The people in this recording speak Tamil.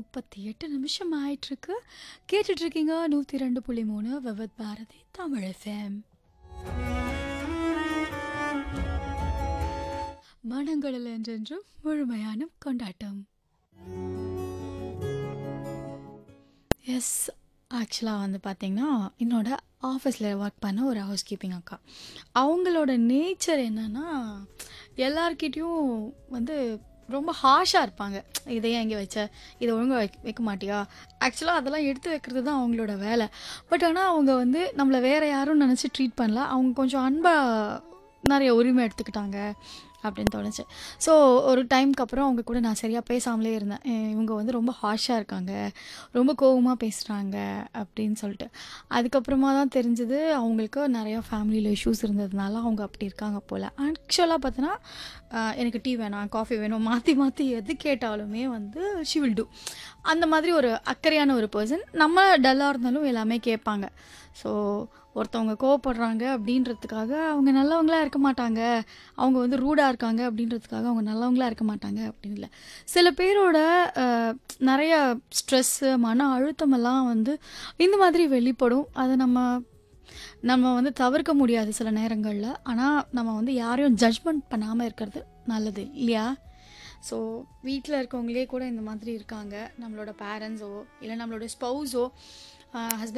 முப்பத்தி எட்டு நிமிஷம் ஆயிட்டிருக்கு கேட்டுட்ருக்கீங்க நூற்றி ரெண்டு புள்ளி மூணு விவத் பாரதி தமிழ் எஃப்எம் மனங்களில் என்றென்றும் முழுமையான கொண்டாட்டம் எஸ் ஆக்சுவலாக வந்து பார்த்திங்கன்னா என்னோட ஆஃபீஸில் ஒர்க் பண்ண ஒரு ஹவுஸ் கீப்பிங் அக்கா அவங்களோட நேச்சர் என்னென்னா எல்லார்கிட்டேயும் வந்து ரொம்ப ஹாஷாக இருப்பாங்க இதை ஏன் இங்கே வச்ச இதை ஒழுங்காக வைக்க வைக்க மாட்டியா ஆக்சுவலாக அதெல்லாம் எடுத்து வைக்கிறது தான் அவங்களோட வேலை பட் ஆனால் அவங்க வந்து நம்மளை வேறு யாரும் நினச்சி ட்ரீட் பண்ணல அவங்க கொஞ்சம் அன்பாக நிறைய உரிமை எடுத்துக்கிட்டாங்க அப்படின்னு தோணுச்சு ஸோ ஒரு டைம்க்கு அப்புறம் அவங்க கூட நான் சரியாக பேசாமலே இருந்தேன் அஹ் இவங்க வந்து ரொம்ப ஹாஷாக இருக்காங்க ரொம்ப கோவமாக பேசுகிறாங்க அப்படின்னு சொல்லிட்டு அதுக்கப்புறமா தான் தெரிஞ்சது அவங்களுக்கு நிறையா ஃபேமிலியில் இஷ்யூஸ் இருந்ததுனால அவங்க அப்படி இருக்காங்க போல் ஆக்சுவலாக பார்த்தோன்னா எனக்கு டீ வேணாம் காஃபி வேணும் மாற்றி மாற்றி எது கேட்டாலுமே வந்து ஷி வில் டூ அந்த மாதிரி ஒரு அக்கறையான ஒரு பர்சன் நம்ம டல்லாக இருந்தாலும் எல்லாமே கேட்பாங்க ஸோ ஒருத்தவங்க கோவப்படுறாங்க அப்படின்றதுக்காக அவங்க நல்லவங்களா இருக்க மாட்டாங்க அவங்க வந்து ரூடாக இருக்காங்க அப்படின்றதுக்காக அவங்க நல்லவங்களா இருக்க மாட்டாங்க அப்படின்னு இல்லை சில பேரோட அஹ், நிறைய ஸ்ட்ரெஸ்ஸு மன அழுத்தமெல்லாம் வந்து இந்த மாதிரி வெளிப்படும் அதை நம்ம நம்ம வந்து தவிர்க்க முடியாது சில நேரங்களில் ஆனால் நம்ம வந்து யாரையும் ஜட்ஜ்மெண்ட் பண்ணாமல் இருக்கிறது நல்லது இல்லையா ஸோ வீட்டில் இருக்கவங்களே கூட இந்த மாதிரி இருக்காங்க நம்மளோட பேரண்ட்ஸோ இல்லை நம்மளோட ஸ்பௌஸோ ஹஸ்பண்ட்